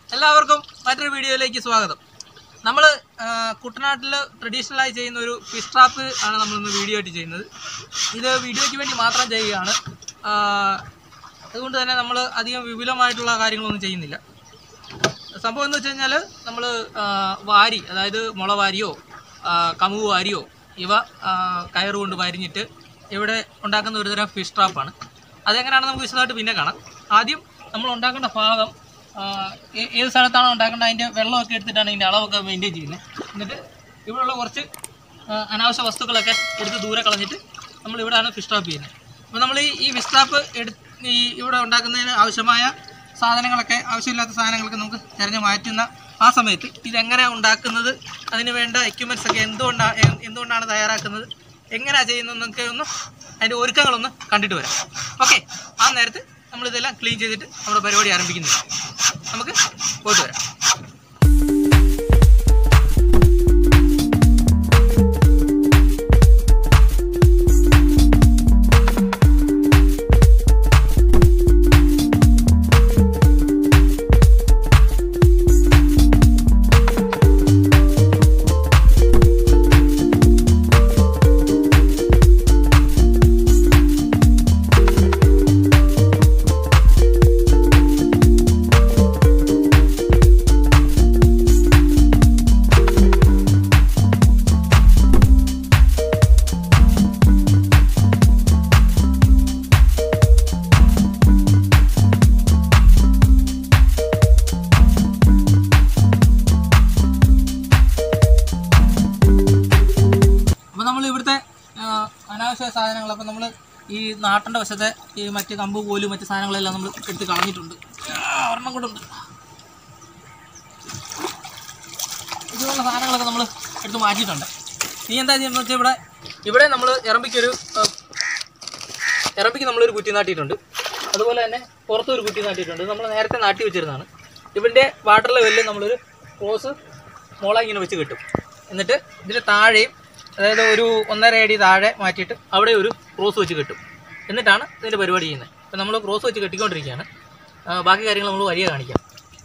എല്ലാവർക്കും മറ്റൊരു വീഡിയോയിലേക്ക് സ്വാഗതം നമ്മൾ കുട്ടനാട്ടിൽ ട്രഡീഷണലായി ചെയ്യുന്ന ഒരു ഫിഷ് ട്രാപ്പ് ആണ് നമ്മളിന്ന് വീഡിയോ ആയിട്ട് ചെയ്യുന്നത് ഇത് വീഡിയോയ്ക്ക് വേണ്ടി മാത്രം ചെയ്യുകയാണ് ആ, അതുകൊണ്ട് തന്നെ നമ്മൾ അധികം വിപുലമായിട്ടുള്ള കാര്യങ്ങളൊന്നും ചെയ്യുന്നില്ല സംഭവം എന്ന് വെച്ച് കഴിഞ്ഞാൽ നമ്മൾ വാരി അതായത് മുളവാരിയോ ആ, കമുക് വാരിയോ ഇവ ആ, കയറ് കൊണ്ട് വരിഞ്ഞിട്ട് ഇവിടെ ഉണ്ടാക്കുന്ന ഒരുതരം ഫിഷ് ട്രാപ്പാണ് അതെങ്ങനെയാണെന്ന് നമുക്ക് വിശദമായിട്ട് പിന്നെ കാണാം ആദ്യം നമ്മൾ ഉണ്ടാക്കേണ്ട ഭാഗം ആ, ഏ- ഏത് സ്ഥലത്താണോ ഉണ്ടാക്കേണ്ടത് അതിൻ്റെ വെള്ളമൊക്കെ എടുത്തിട്ടാണ് ഇതിൻ്റെ അളവൊക്കെ മെയിൻറ്റെയിൻ ചെയ്യുന്നത് എന്നിട്ട് ഇവിടെയുള്ള കുറച്ച് ആ, അനാവശ്യ വസ്തുക്കളൊക്കെ എടുത്ത് ദൂരെ കളഞ്ഞിട്ട് നമ്മൾ ഇവിടെയാണ് ഫിഷ് ട്രാപ്പ് ചെയ്യുന്നത് അപ്പോൾ നമ്മൾ ഈ ഈ ഫിഷ് ട്രാപ്പ് എടു ഈ ഇവിടെ ഉണ്ടാക്കുന്നതിന് ആവശ്യമായ സാധനങ്ങളൊക്കെ ആവശ്യമില്ലാത്ത സാധനങ്ങളൊക്കെ നമുക്ക് തിരഞ്ഞു മാറ്റുന്ന ആ സമയത്ത് ഇതെങ്ങനെ ഉണ്ടാക്കുന്നത് അതിന് വേണ്ട എക്യുപ്മെൻറ്റ്സ് ഒക്കെ എന്തുകൊണ്ടാണ് എന്തുകൊണ്ടാണ് തയ്യാറാക്കുന്നത് എങ്ങനെയാണ് ചെയ്യുന്നതെന്നൊക്കെ ഒന്ന് അതിൻ്റെ ഒരുക്കങ്ങളൊന്ന് കണ്ടിട്ട് വരാം ഓക്കെ ആ നേരത്ത് നമ്മളിതെല്ലാം ക്ലീൻ ചെയ്തിട്ട് നമ്മുടെ പരിപാടി ആരംഭിക്കുന്നത് നമുക്ക് പോയിട്ട് വരാം അപ്പോൾ നമ്മൾ ഇവിടുത്തെ ആ, അനാവശ്യ സാധനങ്ങൾ അപ്പോൾ നമ്മൾ ഈ നാട്ടിൻ്റെ വശത്തെ ഈ മറ്റ് കമ്പ് പോലും മറ്റ് സാധനങ്ങളെല്ലാം നമ്മൾ എടുത്ത് കളഞ്ഞിട്ടുണ്ട് ആ, ഒരെണ്ണം കൂടെ ഉണ്ട് ഇതുപോലുള്ള സാധനങ്ങളൊക്കെ നമ്മൾ എടുത്ത് മാറ്റിയിട്ടുണ്ട് ഇനി എന്താ ചെയ്യുന്നത് വെച്ചാൽ ഇവിടെ ഇവിടെ നമ്മൾ ഇറമ്പിക്കൊരു ആ, ഇറമ്പിക്ക് നമ്മളൊരു കുറ്റി നാട്ടിയിട്ടുണ്ട് അതുപോലെ തന്നെ പുറത്തൊരു കുറ്റി നാട്ടിയിട്ടുണ്ട് നമ്മൾ നേരത്തെ നാട്ടി വെച്ചിരുന്നതാണ് ഇവൻ്റെ വാട്ടർ ലെവലിൽ നമ്മളൊരു ക്രോസ് മുള ഇങ്ങനെ വെച്ച് കിട്ടും എന്നിട്ട് ഇതിന് താഴെയും അതായത് ഒരു ഒന്നര അടി താഴെ മാറ്റിയിട്ട് അവിടെ ഒരു ക്രോസ് വെച്ച് കിട്ടും എന്നിട്ടാണ് ഇതിൻ്റെ പരിപാടി ചെയ്യുന്നത് അപ്പോൾ നമ്മൾ ക്രോസ് വെച്ച് കെട്ടിക്കൊണ്ടിരിക്കുകയാണ് ആ, ബാക്കി കാര്യങ്ങൾ നമ്മൾ വഴിയെ കാണിക്കാം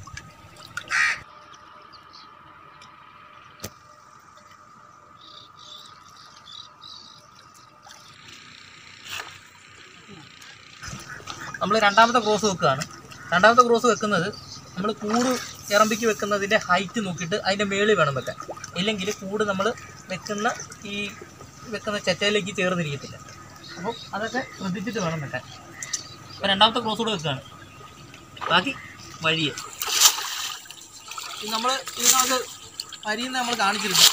നമ്മൾ രണ്ടാമത്തെ ക്രോസ് വെക്കുകയാണ് രണ്ടാമത്തെ ക്രോസ് വെക്കുന്നത് നമ്മൾ കൂട് ഇറമ്പിക്ക് വെക്കുന്നതിൻ്റെ ഹൈറ്റ് നോക്കിയിട്ട് അതിൻ്റെ മേളിൽ വേണം വെക്കാൻ ഇല്ലെങ്കിൽ കൂട് നമ്മൾ വെക്കുന്ന ഈ വെക്കുന്ന ചെറ്റയിലേക്ക് ചേർന്നിരിക്കത്തില്ല അപ്പോൾ അതൊക്കെ ശ്രദ്ധിച്ചിട്ട് വേണം വെക്കാൻ അപ്പോൾ രണ്ടാമത്തെ ക്രോസ് കൂടെ വെക്കുകയാണ് ബാക്കി വഴിയെ ഇത് നമ്മൾ ഇതിനകത്ത് വരിയെന്ന് നമ്മൾ കാണിച്ചിരുന്നു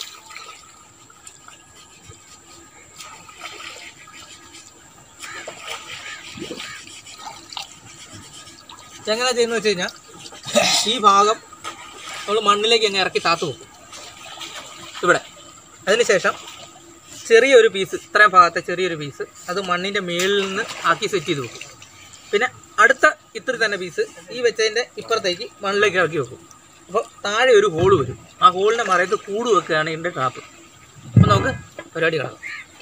എങ്ങനെ ചെയ്യുന്നത് വെച്ച് കഴിഞ്ഞാൽ ഈ ഭാഗം നമ്മൾ മണ്ണിലേക്ക് അങ്ങ് ഇറക്കി താത്തു വെക്കും ഇവിടെ അതിനുശേഷം ചെറിയൊരു പീസ് ഇത്രയും ഭാഗത്തെ ചെറിയൊരു പീസ് അത് മണ്ണിൻ്റെ മേളിൽ നിന്ന് ആക്കി സെറ്റ് ചെയ്ത് വെക്കും പിന്നെ അടുത്ത ഇത്ര തന്നെ പീസ് ഈ വെച്ചതിൻ്റെ ഇപ്പുറത്തേക്ക് മണ്ണിലേക്ക് ഇറക്കി വെക്കും അപ്പോൾ താഴെ ഒരു ഹോള് വരും ആ ഹോളിൻ്റെ മറയത്ത് കൂട് വെക്കുകയാണ് ഇതിൻ്റെ ട്രാപ്പ് അപ്പോൾ നമുക്ക് പരിപാടി കാണാം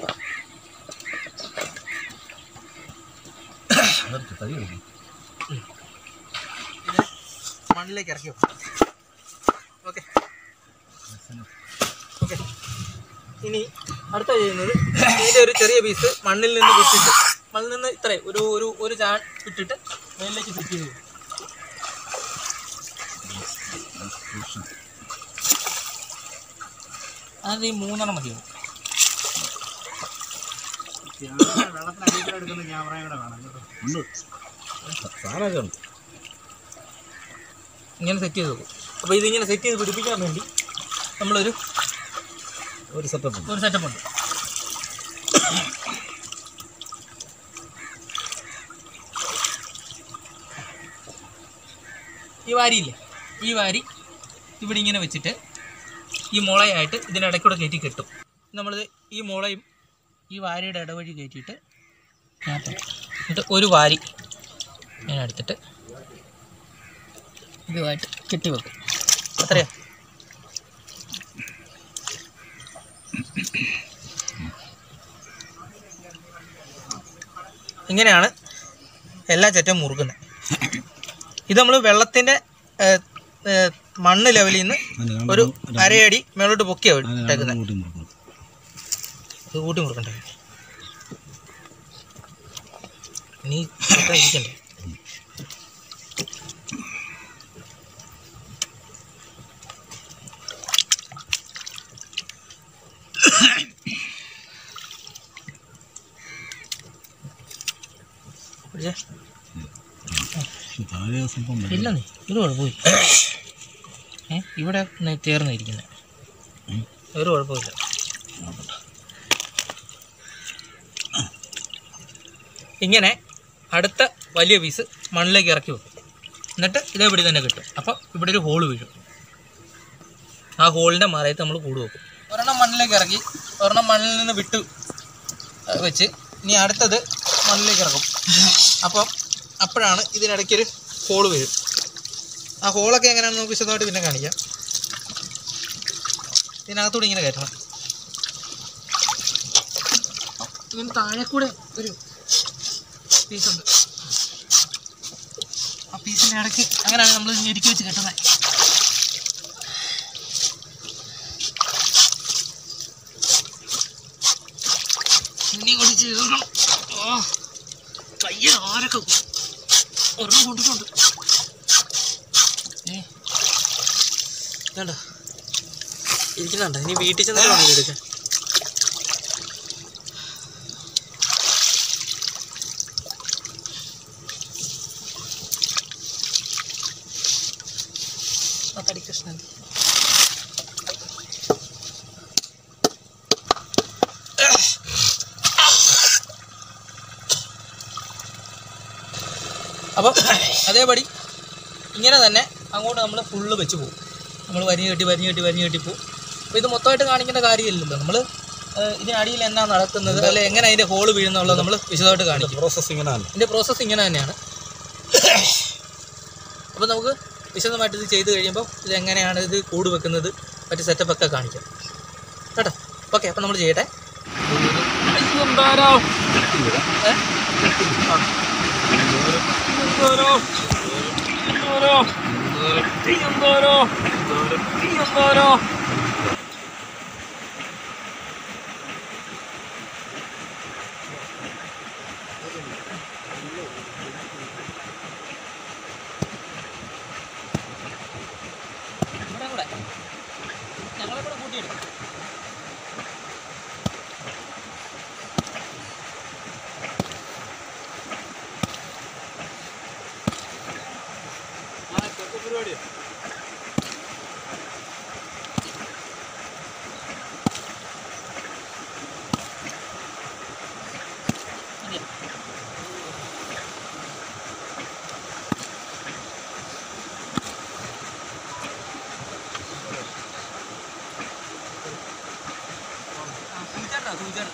മണ്ണിലേക്ക് ഇറക്കി വെക്കും ഓക്കെ ഓക്കെ ഇനി അടുത്ത ചെയ്യുന്നത് ഇതിൻ്റെ ഒരു ചെറിയ പീസ് മണ്ണിൽ നിന്ന് വിട്ടിട്ട് മണ്ണിൽ നിന്ന് ഇത്രയും ഒരു ഒരു ഒരു ചാൺ വിട്ടിട്ട് മേലിലേക്ക് സെറ്റ് ചെയ്ത് വെക്കും. അത് ഈ മൂന്നെണ്ണം മതിയാവും ഇങ്ങനെ സെറ്റ് ചെയ്ത് വെക്കും അപ്പോൾ ഇതിങ്ങനെ സെറ്റ് ചെയ്ത് പിടിപ്പിക്കാൻ വേണ്ടി നമ്മളൊരു ഒരു സെറ്റപ്പ് ഒരു സെറ്റപ്പ് ഉണ്ട് ഈ വാരിയില്ലേ ഈ വാരി ഇവിടെ ഇങ്ങനെ വെച്ചിട്ട് ഈ മുളയായിട്ട് ഇതിനിടയ്ക്കൂടെ കയറ്റി കെട്ടും നമ്മളിത് ഈ മുളയും ഈ വാരിയുടെ ഇടവഴി കയറ്റിയിട്ട് ഇതിനകത്ത് എന്നിട്ട് ഒരു വാരി ഞാൻ എടുത്തിട്ട് ഇതുമായിട്ട് കെട്ടി വെക്കും അത്രയാ ഇങ്ങനെയാണ് എല്ലാ ചെറ്റം മുറുക്കുന്നത് ഇത് നമ്മൾ വെള്ളത്തിൻ്റെ ഏ, മണ്ണ് ലെവലിൽ നിന്ന് ഒരു അരയടി മേളോട്ട് പൊക്കിയാണ് ഇട്ടേക്കുന്നത് കൂട്ടി മുറുക്കണം ഇത് കൂട്ടി മുറുക്കണ്ടേ നീ ഇതൊക്കെ ഇരിക്കണ്ടേ പിടിച്ചേ. താഴെ ആ സംഭവം വരും. ഇല്ല നീ ഇത് കുഴപ്പമില്ല ഏ ഇവിടെ ചേർന്നിരിക്കുന്നത് ഒരു കുഴപ്പമില്ല ഇങ്ങനെ അടുത്ത വലിയ പീസ് മണ്ണിലേക്ക് ഇറക്കി വെക്കും എന്നിട്ട് ഇതേപടി തന്നെ കിട്ടും അപ്പം ഇവിടെ ഒരു ഹോൾ വീഴും ആ ഹോളിൻ്റെ മറയത്ത് നമ്മൾ കൂട് വെക്കും ഒരെണ്ണം മണ്ണിലേക്ക് ഇറക്കി ഒരെണ്ണം മണ്ണിൽ നിന്ന് വിട്ട് അഹ് വെച്ച് ഇനി അടുത്തത് മണ്ണിലേക്ക് ഇറക്കും അപ്പം അപ്പോഴാണ് ഇതിനിടയ്ക്കൊരു ഹോൾ വീഴും ആ ഹോളൊക്കെ എങ്ങനെയാണെന്ന് നമുക്ക് വിശദമായിട്ട് പിന്നെ കാണിക്കാം ഇതിനകത്തൂടെ ഇങ്ങനെ കയറ്റണം ഇതിന് താഴെ കൂടെ ഒരു പീസുണ്ട് ആ പീസിൻ്റെ ഇടയ്ക്ക് അങ്ങനെയാണ് നമ്മൾ ഞെരുക്കി വെച്ച് കെട്ടുന്നത് ഇനി കൂടി ചെയ്തോളണം ഓ കയ്യ ആരൊക്കെ ഒരെണ്ണം കൊണ്ടിട്ടുണ്ട് ഏ ഇതാണ്ടോ ഇരിക്കുന്നുണ്ടോ ഇനി വീട്ടിൽ ചെന്നിട്ട് വേണം ഇതെടുക്കാൻ ആ തടി കൃഷ്ണൻ അപ്പം അതേപടി ഇങ്ങനെ തന്നെ അങ്ങോട്ട് നമ്മൾ ഫുള്ള് വെച്ച് പോകും നമ്മൾ വരിഞ്ഞ് കെട്ടി വരിഞ്ഞ് കെട്ടി വരിഞ്ഞ് കെട്ടി പോകും അപ്പോൾ ഇത് മൊത്തമായിട്ട് കാണിക്കേണ്ട കാര്യമില്ലല്ലോ നമ്മൾ ഇതിനടിയിൽ എന്നാ നടക്കുന്നത് അല്ലെ എങ്ങനെ അതിൻ്റെ ഹോള് വീഴുന്നുള്ളത് നമ്മൾ വിശദമായിട്ട് കാണിക്കും പ്രോസസ്സ് ഇങ്ങനെയാണ് ഇതിൻ്റെ പ്രോസസ്സ് ഇങ്ങനെ തന്നെയാണ് അപ്പോൾ നമുക്ക് വിശദമായിട്ട് ഇത് ചെയ്ത് കഴിയുമ്പോൾ ഇത് എങ്ങനെയാണ് ഇത് കൂട് വെക്കുന്നത് മറ്റ് സെറ്റപ്പ് ഒക്കെ കാണിക്കാം കേട്ടോ ഓക്കെ അപ്പം നമ്മൾ ചെയ്യട്ടെ ഏ? ഇവിടെ കൂടെ ഞങ്ങളെ കൂടെ കൂട്ടിയെടുക്കും സൂചന സൂചന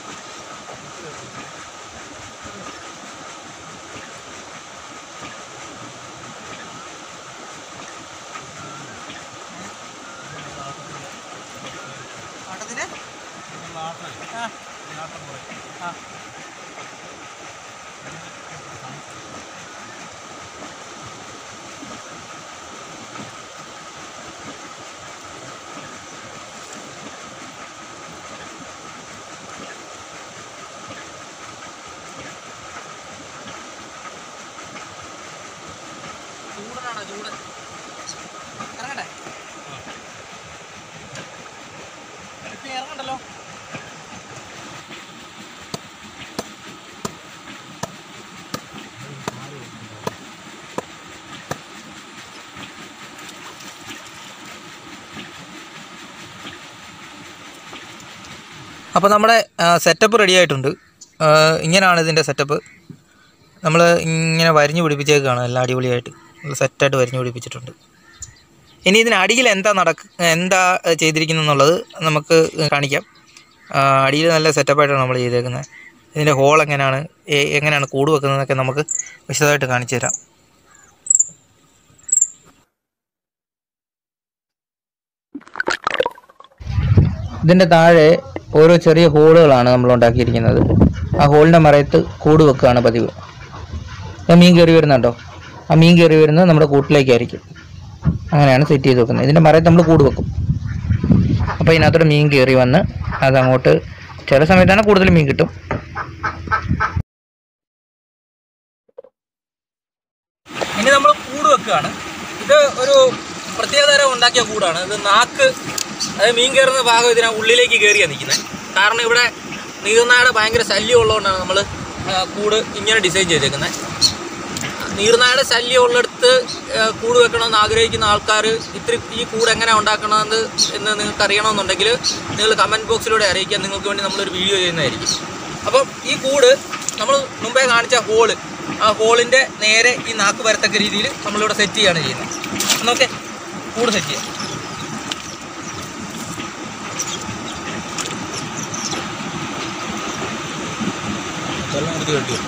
പാട്ടത്തിന് ആ ആ ചൂടനാണോ ചൂടൻ ഇറങ്ങട്ടെ ഇപ്പൊ ഇറങ്ങണ്ടല്ലോ അപ്പോൾ നമ്മുടെ സെറ്റപ്പ് റെഡി ആയിട്ടുണ്ട് ആ, ഇങ്ങനെയാണ് ഇതിൻ്റെ സെറ്റപ്പ് നമ്മൾ ഇങ്ങനെ വരിഞ്ഞു പിടിപ്പിച്ചേക്കാണ് എല്ലാം അടിപൊളിയായിട്ട് നല്ല സെറ്റായിട്ട് വരിഞ്ഞു പിടിപ്പിച്ചിട്ടുണ്ട് ഇനി ഇതിന് അടിയിൽ എന്താ നടക്ക എന്താ ചെയ്തിരിക്കുന്നത് എന്നുള്ളത് നമുക്ക് കാണിക്കാം അടിയിൽ നല്ല സെറ്റപ്പായിട്ടാണ് നമ്മൾ ചെയ്തേക്കുന്നത് ഇതിൻ്റെ ഹോൾ എങ്ങനെയാണ് എ- എങ്ങനെയാണ് കൂട് വെക്കുന്നതൊക്കെ നമുക്ക് വിശദമായിട്ട് കാണിച്ചു തരാം ഇതിൻ്റെ താഴെ ഓരോ ചെറിയ ഹോളുകളാണ് നമ്മൾ ഉണ്ടാക്കിയിരിക്കുന്നത് ആ ഹോളിൻ്റെ മറയത്ത് കൂട് വെക്കുകയാണ് പതിവ് ആ മീൻ കയറി വരുന്നുണ്ടോ ആ മീൻ കയറി വരുന്നത് നമ്മുടെ കൂട്ടിലേക്കായിരിക്കും അങ്ങനെയാണ് സെറ്റ് ചെയ്ത് വെക്കുന്നത് ഇതിൻ്റെ മറയത്ത് നമ്മൾ കൂട് വെക്കും അപ്പോൾ ഇതിനകത്തോടെ മീൻ കയറി വന്ന് അതങ്ങോട്ട് ചില സമയത്താണ് കൂടുതൽ മീൻ കിട്ടും ഇനി നമ്മൾ കൂട് വെക്കുകയാണ് ഇത് ഒരു പ്രത്യേകതരം ഉണ്ടാക്കിയ കൂടാണ് ഇത് നാക്ക് അതായത് മീൻ കയറുന്ന ഭാഗം ഇതിനെ ഉള്ളിലേക്ക് കയറിയാണ് നിൽക്കുന്നത് കാരണം ഇവിടെ നീർനായുടെ ഭയങ്കര ശല്യം ഉള്ളതുകൊണ്ടാണ് നമ്മൾ കൂട് ഇങ്ങനെ ഡിസൈൻ ചെയ്തേക്കുന്നത് നീർനായുടെ ശല്യം ഉള്ളിടത്ത് ആ, കൂട് വെക്കണമെന്ന് ആഗ്രഹിക്കുന്ന ആൾക്കാർ ഇത്തിരി ഈ കൂട് എങ്ങനെ ഉണ്ടാക്കണമെന്ന് എന്ന് നിങ്ങൾക്ക് അറിയണമെന്നുണ്ടെങ്കിൽ നിങ്ങൾ കമൻറ്റ് ബോക്സിലൂടെ അറിയിക്കാൻ നിങ്ങൾക്ക് വേണ്ടി നമ്മളൊരു വീഡിയോ ചെയ്യുന്നതായിരിക്കും അപ്പം ഈ കൂട് നമ്മൾ മുമ്പേ കാണിച്ച ഹോള് ആ ഹോളിൻ്റെ നേരെ ഈ നാക്ക് വരത്തക്ക രീതിയിൽ നമ്മളിവിടെ സെറ്റ് ചെയ്യുകയാണ് ചെയ്യുന്നത് എന്നൊക്കെ കൂട് സെറ്റ് ചെയ്യാം വെള്ളം എടുത്ത് കെട്ടിയോ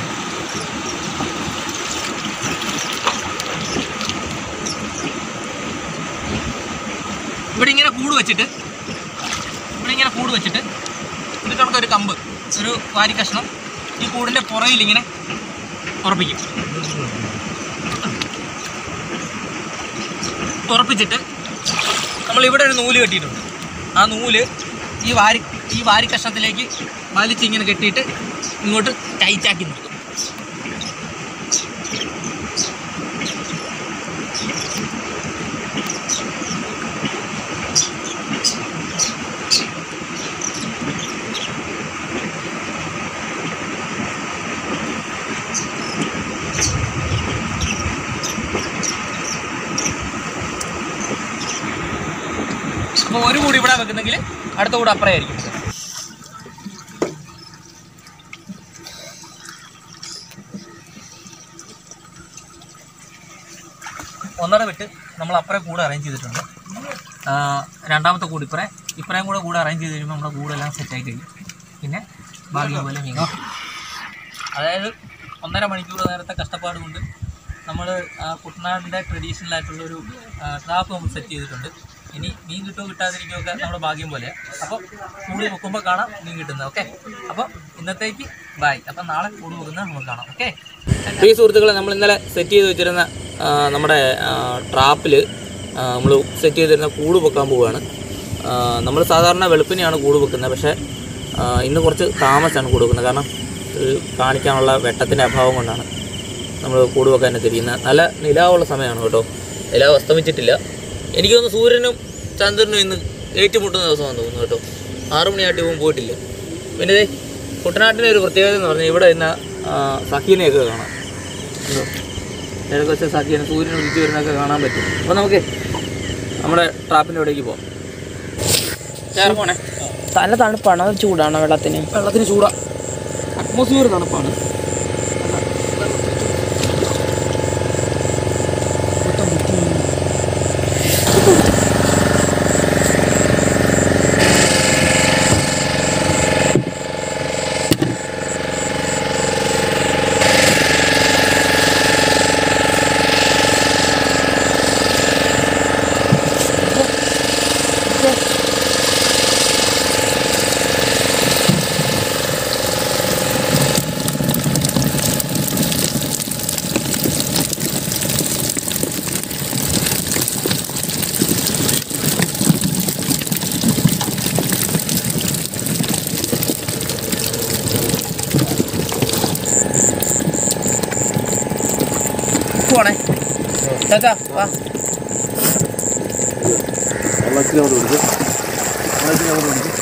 ഇവിടെ ഇങ്ങനെ കൂട് വെച്ചിട്ട് ഇവിടെ ഇങ്ങനെ കൂട് വെച്ചിട്ട് ഇത് കണക്ക് ഒരു കമ്പ് ഒരു വാരി കഷ്ണം ഈ കൂടിൻ്റെ പുറയിൽ ഇങ്ങനെ ഉറപ്പിക്കും ഉറപ്പിച്ചിട്ട് നമ്മൾ ഇവിടെ ഒരു നൂല് കെട്ടിയിട്ടുണ്ട് ആ നൂല് ഈ വാരി ഈ വാരി കഷ്ണത്തിലേക്ക് വലിച്ച് ഇങ്ങനെ കെട്ടിയിട്ട് ഇങ്ങോട്ട് ടൈറ്റാക്കി നിർത്തും അപ്പോൾ ഒരു കൂടി ഇവിടെ വെക്കുന്നെങ്കിൽ അടുത്ത കൂടെ അപ്പുറം ആയിരിക്കും ഒന്നര വിട്ട് നമ്മൾ അപ്പുറം കൂടെ അറേഞ്ച് ചെയ്തിട്ടുണ്ട് ആ, രണ്ടാമത്തെ കൂടി ഇപ്പറേ ഇപ്പറേം കൂടെ കൂടെ അറേഞ്ച് ചെയ്ത് കഴിയുമ്പോൾ നമ്മുടെ കൂടെല്ലാം സെറ്റായി കഴിയും പിന്നെ ബാക്കി പോലെ നീങ്ങും അതായത് ഒന്നര മണിക്കൂർ നേരത്തെ കഷ്ടപ്പാട് കൊണ്ട് നമ്മൾ കുട്ടനാടിൻ്റെ ട്രഡീഷണൽ ആയിട്ടുള്ളൊരു ട്രാപ്പ് നമ്മൾ സെറ്റ് ചെയ്തിട്ടുണ്ട് ഇനി മീൻ കിട്ടുമോ കിട്ടാതിരിക്കുമോ ഒക്കെ നമ്മുടെ ഭാഗ്യം പോലെ അപ്പോൾ കൂടി വെക്കുമ്പോൾ കാണാം മീൻ കിട്ടുന്നത് ഓക്കെ അപ്പോൾ ഇന്നത്തേക്ക് ബായ് അപ്പം നാളെ കൂടി വെക്കുന്നത് നമുക്ക് കാണാം ഓക്കെ പ്രിയ സുഹൃത്തുക്കളെ നമ്മൾ ഇന്നലെ സെറ്റ് ചെയ്ത് വെച്ചിരുന്ന ആ, നമ്മുടെ ട്രാപ്പിൽ നമ്മൾ സെറ്റ് ചെയ്തിരുന്ന കൂട് വെക്കാൻ പോവുകയാണ് നമ്മൾ സാധാരണ വെളുപ്പിനെയാണ് കൂട് വെക്കുന്നത് പക്ഷേ ആ, ഇന്ന് കുറച്ച് താമസിച്ചാണ് കൂട് വെക്കുന്നത് കാരണം ഇത് കാണിക്കാനുള്ള വെട്ടത്തിൻ്റെ അഭാവം കൊണ്ടാണ് നമ്മൾ കൂട് വെക്കാൻ തിരിയുന്നത് നല്ല നിലാവുള്ള സമയമാണ് കേട്ടോ നിലാവ് അസ്തമിച്ചിട്ടില്ല എനിക്ക് തോന്നുന്നു സൂര്യനും ചന്ദ്രനും ഇന്ന് ഏറ്റുമുട്ടുന്ന ദിവസമാണെന്ന് തോന്നുന്നു കേട്ടോ ആറു മണിയായിട്ട് ഇവൻ പോയിട്ടില്ല പിന്നെ ദേ കുട്ടനാട്ടിലെ ഒരു പ്രത്യേകത എന്ന് പറഞ്ഞാൽ ഇവിടെ ഇന്ന് സഖീനെയൊക്കെ കാണാം ഉണ്ടോ? ഇടയ്ക്ക് വെച്ച സഖീനെ സൂര്യൻ ഉദിച്ചു വരുന്നതൊക്കെ കാണാൻ പറ്റും അപ്പോൾ നമുക്ക് നമ്മുടെ ട്രാപ്പിൻ്റെ ഇവിടേക്ക് പോകാം ചേർ പോണേ നല്ല തണുപ്പാണ് അത് ചൂടാണ് വെള്ളത്തിന് വെള്ളത്തിന് ചൂടാ അറ്റ്മോസ്ഫിയർ തണുപ്പാണ് പോണേ ചാച്ചാ വാ വെള്ളത്തിൽ അവിടെ പിടിക്കും വെള്ളത്തിൽ അവിടെ പിടിക്കും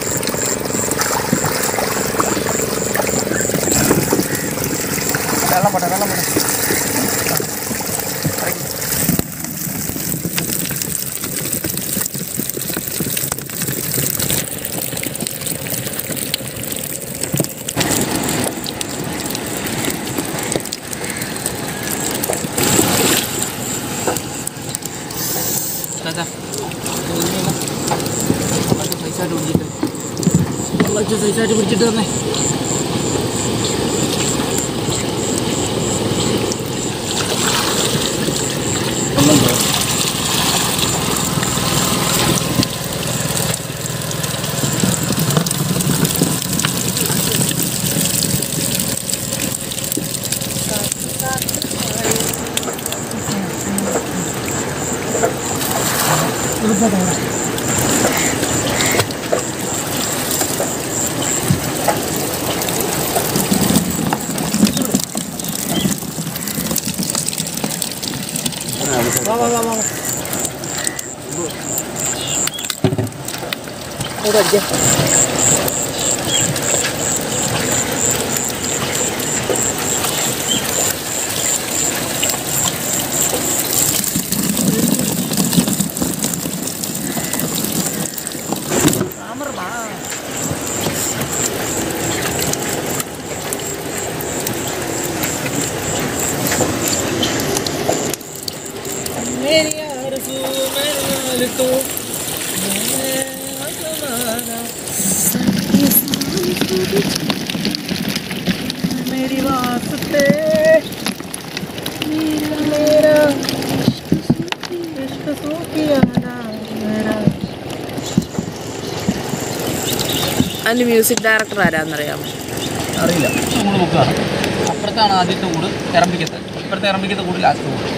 വെള്ളം പോട്ടെ വെള്ളം പോട്ടെ ചാച്ചാ സൈസായിട്ട് പിടിച്ചിട്ട് വെള്ളം സൈസായിട്ട് പിടിച്ചിട്ട് തന്നെ വാ വാ വാ വാ ഇവിടെ അടിച്ചേ मेरी आरज़ू मेरे नाल तू मैं आसमाना मेरी वास्ते मेरा इश्क सूफियाना मेरा അതിന്റെ മ്യൂസിക് ഡയറക്ടർ ആരാന്നറിയാമോ അറിയില്ല കൂട് ബുക്കാണ് അപ്പുറത്താണ് ആദ്യത്തെ കൂട് എറമ്പിക്കത്ത് ഇപ്പുറത്തെ എറമ്പിക്കത്തെ കൂട് ലാസ്റ്റ് കൂട്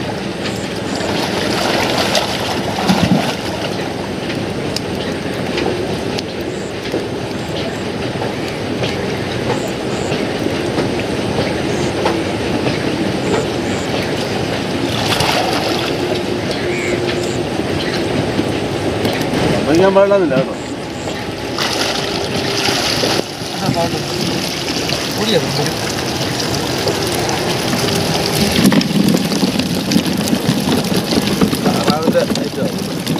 വയ്ക്കാൻ പാടില്ല കേട്ടോ കൂടിയത് താറാവിൻ്റെ ഐറ്റം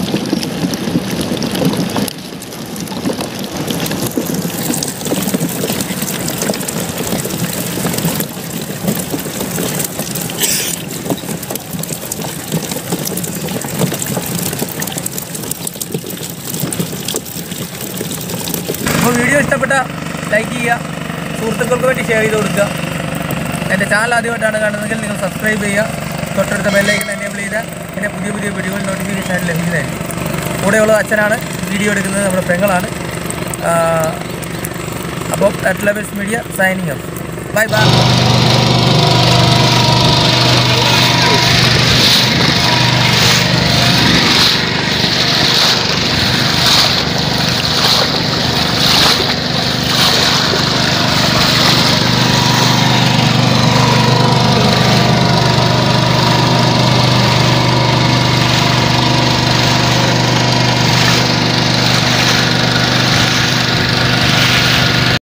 അപ്പോൾ വീഡിയോ ഇഷ്ടപ്പെട്ട ലൈക്ക് ചെയ്യുക സുഹൃത്തുക്കൾക്ക് വേണ്ടി ഷെയർ ചെയ്ത് കൊടുക്കുക എൻ്റെ ചാനൽ ആദ്യമായിട്ടാണ് കാണുന്നതെങ്കിൽ നിങ്ങൾ സബ്സ്ക്രൈബ് ചെയ്യുക തൊട്ടടുത്ത ബെല്ലൈക്കൻ എനേബിൾ ചെയ്താൽ എൻ്റെ പുതിയ പുതിയ വീഡിയോകൾ നോട്ടിഫിക്കേഷൻ ആയിട്ട് ലഭിക്കുന്നതായിരിക്കും കൂടെയുള്ളത് അച്ഛനാണ് വീഡിയോ എടുക്കുന്നത് നമ്മുടെ പെങ്ങളാണ് അപ്പോൾ at levels media signing off bye by